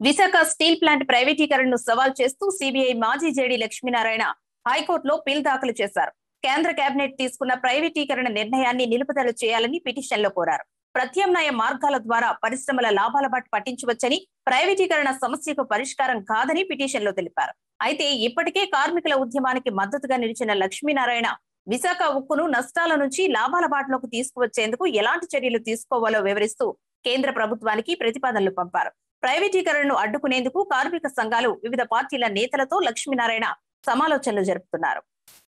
Visakha steel plant ప్రైవేటీకరణను సవాల్ చేస్తూ CBI మాజీ జేడీ లక్ష్మీనారాయణ హైకోర్టులో పిల్ దాఖలు చేశారు కేంద్ర కేబినెట్ తీసుకున్న ప్రైవేటీకరణ నిర్ణయాన్ని నిలుపుదల చేయాలని పిటిషన్లో కోరారు ప్రత్యామ్నాయ మార్గాల ద్వారా పరిశ్రమల లాభాల బాట పట్టించవచ్చని ప్రైవేటీకరణ సమస్యకు పరిష్కారం కాదని పిటిషన్లో తెలిపారు అయితే ఇప్పటికే కార్మికుల ఉద్యమానికి మద్దతుగా నిలిచిన లక్ష్మీనారాయణ విశాఖ ఉక్కును నష్టాల నుంచి లాభాల బాటలోకి తీసుకువచ్చేందుకు ఎలాంటి చర్యలు తీసుకోవాలో వివరిస్తూ కేంద్ర ప్రభుత్వానికి ప్రతిపాదనలు పంపారు ప్రైవేటీకరణను అడ్డుకునేందుకు కార్మిక సంఘాలు వివిధ పార్టీల నేతలతో లక్ష్మీనారాయణ సమాలోచనలు జరుపుతున్నారు